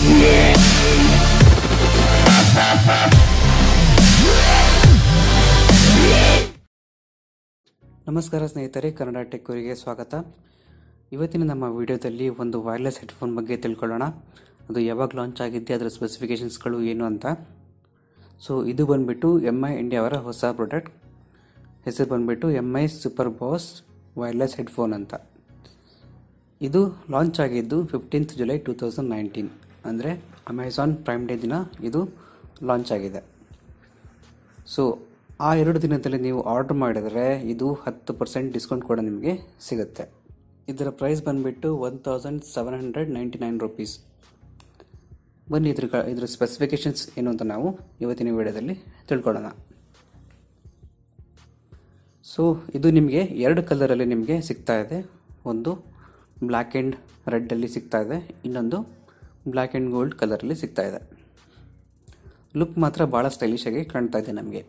ನಮಸ್ಕಾರ ಸ್ನೇಹಿತರೆ ಕನ್ನಡ ಟೆಕ್ಕೂರಿಗೆ ಸ್ವಾಗತ ಇವತ್ತಿನ ನಮ್ಮ ವಿಡಿಯೋದಲ್ಲಿ ಒಂದು ವೈರ್ಲೆಸ್ ಹೆಡ್ಫೋನ್ ಬಗ್ಗೆ ತಿಳ್ಕೊಳ್ಳೋಣ ಅದು ಯಾವಾಗ ಲಾಂಚ್ ಆಗಿದ್ದೆ ಅದರ ಸ್ಪೆಸಿಫಿಕೇಷನ್ಸ್ಗಳು ಏನು ಅಂತ ಸೊ ಇದು ಬಂದ್ಬಿಟ್ಟು ಎಮ್ ಐ ಇಂಡಿಯಾ ಅವರ ಹೊಸ ಪ್ರಾಡಕ್ಟ್ ಹೆಸರು ಬಂದ್ಬಿಟ್ಟು M I super bass wireless headphone ಅಂತ ಇದು ಲಾಂಚ್ ಆಗಿದ್ದು fifteenth July two thousand nineteen ಅಂದರೆ ಅಮೆಝಾನ್ ಪ್ರೈಮ್ ಡೇ ದಿನ ಇದು ಲಾಂಚ್ ಆಗಿದೆ ಸೊ ಆ ಎರಡು ದಿನದಲ್ಲಿ ನೀವು ಆರ್ಡರ್ ಮಾಡಿದರೆ ಇದು ಹತ್ತು ಪರ್ಸೆಂಟ್ ಡಿಸ್ಕೌಂಟ್ ಕೂಡ ನಿಮಗೆ ಸಿಗುತ್ತೆ ಇದರ ಪ್ರೈಸ್ ಬಂದುಬಿಟ್ಟು one thousand seven hundred ninety nine rupees ಬನ್ನಿ ಇದ್ರ ಕ- ಇದ್ರ ಸ್ಪೆಸಿಫಿಕೇಷನ್ಸ್ ಏನು ಅಂತ ನಾವು ಇವತ್ತಿನ ವಿಡಿಯೋದಲ್ಲಿ ತಿಳ್ಕೊಳ್ಳೋಣ ಸೊ ಇದು ನಿಮಗೆ ಎರಡು ಕಲರಲ್ಲಿ ನಿಮಗೆ ಸಿಗ್ತಾ ಇದೆ ಒಂದು ಬ್ಲ್ಯಾಕ್ ಆ್ಯಂಡ್ ರೆಡ್ಡಲ್ಲಿ ಸಿಗ್ತಾ ಇದೆ ಇನ್ನೊಂದು ಬ್ಲ್ಯಾಕ್ ಆ್ಯಂಡ್ ಗೋಲ್ಡ್ ಕಲರಲ್ಲಿ ಸಿಗ್ತಾ ಇದೆ ಲುಕ್ ಮಾತ್ರ ಭಾಳ ಸ್ಟೈಲಿಶ್ ಆಗಿ ಕಾಣ್ತಾ ಇದೆ ನಮಗೆ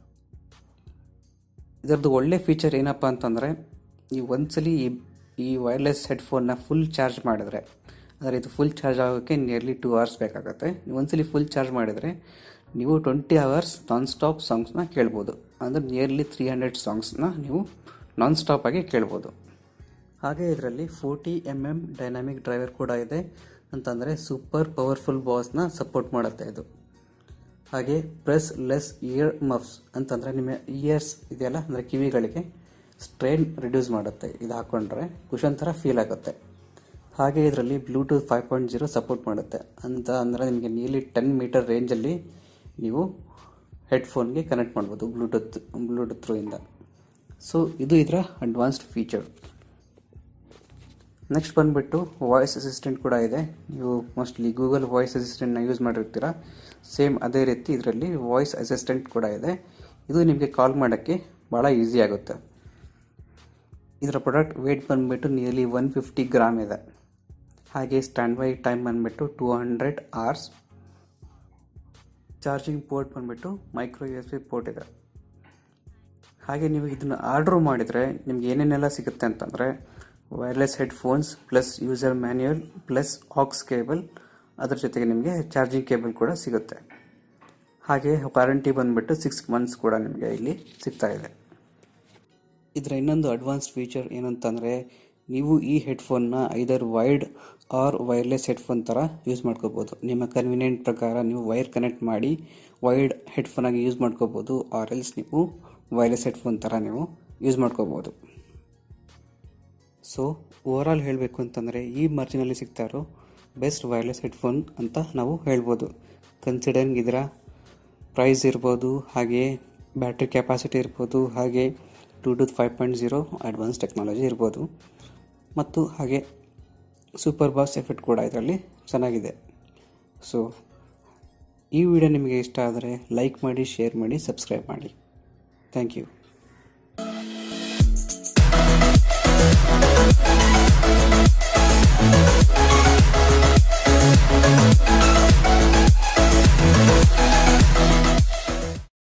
ಇದರದ್ದು ಒಳ್ಳೆ ಫೀಚರ್ ಏನಪ್ಪ ಅಂತಂದರೆ ನೀವು ಒಂದ್ಸಲಿ ಈ ಈ ವೈರ್ಲೆಸ್ ಹೆಡ್ಫೋನ್ನ ಫುಲ್ ಚಾರ್ಜ್ ಮಾಡಿದ್ರೆ ಅಂದರೆ ಇದು ಫುಲ್ ಚಾರ್ಜ್ ಆಗೋಕ್ಕೆ ನಿಯರ್ಲಿ ಟೂ ಅವರ್ಸ್ ಬೇಕಾಗುತ್ತೆ ನೀವು ಒಂದ್ಸಲಿ ಫುಲ್ ಚಾರ್ಜ್ ಮಾಡಿದರೆ ನೀವು ಟ್ವೆಂಟಿ ಅವರ್ಸ್ ನಾನ್ ಸ್ಟಾಪ್ ಸಾಂಗ್ಸ್ನ ಕೇಳ್ಬೋದು ಅಂದರೆ ನಿಯರ್ಲಿ ತ್ರೀ ಹಂಡ್ರೆಡ್ ಸಾಂಗ್ಸ್ನ ನೀವು ನಾನ್ ಸ್ಟಾಪ್ ಆಗಿ ಕೇಳ್ಬೋದು ಹಾಗೆ ಇದರಲ್ಲಿ forty M M dynamic driver ಕೂಡ ಇದೆ ಅಂತಂದರೆ ಸೂಪರ್ ಪವರ್ಫುಲ್ ಬಾಸ್ನ ಸಪೋರ್ಟ್ ಮಾಡುತ್ತೆ ಇದು ಹಾಗೆ ಪ್ರೆಸ್ ಲೆಸ್ ಇಯರ್ ಮಫ್ಸ್ ಅಂತಂದರೆ ನಿಮ್ಮ ಇಯರ್ಸ್ ಇದೆಯಲ್ಲ ಅಂದರೆ ಕಿವಿಗಳಿಗೆ ಸ್ಟ್ರೈನ್ ರಿಡ್ಯೂಸ್ ಮಾಡುತ್ತೆ ಇದು ಹಾಕ್ಕೊಂಡ್ರೆ ಕುಶನ್ ಥರ ಫೀಲ್ ಆಗುತ್ತೆ ಹಾಗೆ ಇದರಲ್ಲಿ Bluetooth five point zero support ಮಾಡುತ್ತೆ ಅಂತ ಅಂದರೆ ನಿಮಗೆ ನಿಯರ್ಲಿ ಟೆನ್ ಮೀಟರ್ ರೇಂಜಲ್ಲಿ ನೀವು ಹೆಡ್ಫೋನ್ಗೆ ಕನೆಕ್ಟ್ ಮಾಡ್ಬೋದು ಬ್ಲೂಟೂತ್ ಬ್ಲೂಟೂತ್ ಥ್ರೂ ಇಂದ ಸೊ ಇದು ಇದರ ಅಡ್ವಾನ್ಸ್ಡ್ ಫೀಚರ್ ನೆಕ್ಸ್ಟ್ ಬಂದುಬಿಟ್ಟು ವಾಯ್ಸ್ ಅಸಿಸ್ಟೆಂಟ್ ಕೂಡ ಇದೆ ನೀವು ಮೋಸ್ಟ್ಲಿ ಗೂಗಲ್ ವಾಯ್ಸ್ ಅಸಿಸ್ಟೆಂಟ್ನ ಯೂಸ್ ಮಾಡಿರ್ತೀರ ಸೇಮ್ ಅದೇ ರೀತಿ ಇದರಲ್ಲಿ ವಾಯ್ಸ್ ಅಸಿಸ್ಟೆಂಟ್ ಕೂಡ ಇದೆ ಇದು ನಿಮಗೆ ಕಾಲ್ ಮಾಡೋಕ್ಕೆ ಭಾಳ ಈಸಿ ಆಗುತ್ತೆ ಇದರ ಪ್ರಾಡಕ್ಟ್ ವೇಟ್ ಬಂದುಬಿಟ್ಟು ನಿಯರ್ಲಿ ಒನ್ ಫಿಫ್ಟಿ ಗ್ರಾಮ್ ಇದೆ ಹಾಗೆ ಸ್ಟ್ಯಾಂಡ್ ಬೈ ಟೈಮ್ ಬಂದುಬಿಟ್ಟು two hundred hours charging port ಬಂದುಬಿಟ್ಟು micro U S B port ಇದೆ ಹಾಗೆ ನೀವು ಇದನ್ನು ಆರ್ಡ್ರ್ ಮಾಡಿದರೆ ನಿಮ್ಗೆ ಏನೇನೆಲ್ಲ ಸಿಗುತ್ತೆ ಅಂತಂದರೆ wireless headphones plus user manual plus aux cable ಅದ್ರ ಜೊತೆಗೆ ನಿಮಗೆ ಚಾರ್ಜಿಂಗ್ ಕೇಬಲ್ ಕೂಡ ಸಿಗುತ್ತೆ ಹಾಗೆ ವಾರಂಟಿ ಬಂದುಬಿಟ್ಟು ಸಿಕ್ಸ್ ಮಂತ್ಸ್ ಕೂಡ ನಿಮಗೆ ಇಲ್ಲಿ ಸಿಗ್ತಾ ಇದೆ ಇದರ ಇನ್ನೊಂದು ಅಡ್ವಾನ್ಸ್ ಫೀಚರ್ ಏನಂತಂದರೆ ನೀವು ಈ ಹೆಡ್ಫೋನ್ನ either wired or wireless headphone ಥರ ಯೂಸ್ ಮಾಡ್ಕೋಬೋದು ನಿಮ್ಮ ಕನ್ವಿನಿಯೆಂಟ್ ಪ್ರಕಾರ ನೀವು ವೈರ್ ಕನೆಕ್ಟ್ ಮಾಡಿ ವೈಡ್ ಹೆಡ್ಫೋನಾಗಿ ಯೂಸ್ ಮಾಡ್ಕೋಬೋದು ಆರ್ ಎಲ್ಸ್ ನೀವು ವೈರ್ಲೆಸ್ ಹೆಡ್ಫೋನ್ ಥರ ನೀವು ಯೂಸ್ ಮಾಡ್ಕೋಬೋದು ಸೊ ಓವರಾಲ್ ಹೇಳಬೇಕು ಅಂತಂದರೆ ಈ ಮಾರ್ಜಿನಲ್ಲಿ ಸಿಗ್ತಾ ಇರೋ ಬೆಸ್ಟ್ ವೈರ್ಲೆಸ್ ಹೆಡ್ಫೋನ್ ಅಂತ ನಾವು ಹೇಳ್ಬೋದು ಕನ್ಸಿಡರಿಂಗ್ ಇದರ ಪ್ರೈಸ್ ಇರ್ಬೋದು ಹಾಗೆ ಬ್ಯಾಟ್ರಿ ಕೆಪಾಸಿಟಿ ಇರ್ಬೋದು ಹಾಗೆ Bluetooth five point zero advance technology ಇರ್ಬೋದು ಮತ್ತು ಹಾಗೆ ಸೂಪರ್ ಬಾಸ್ ಎಫೆಕ್ಟ್ ಕೂಡ ಇದರಲ್ಲಿ ಚೆನ್ನಾಗಿದೆ ಸೊ ಈ ವಿಡಿಯೋ ನಿಮಗೆ ಇಷ್ಟ ಆದರೆ ಲೈಕ್ ಮಾಡಿ ಶೇರ್ ಮಾಡಿ ಸಬ್ಸ್ಕ್ರೈಬ್ ಮಾಡಿ ಥ್ಯಾಂಕ್ ಯು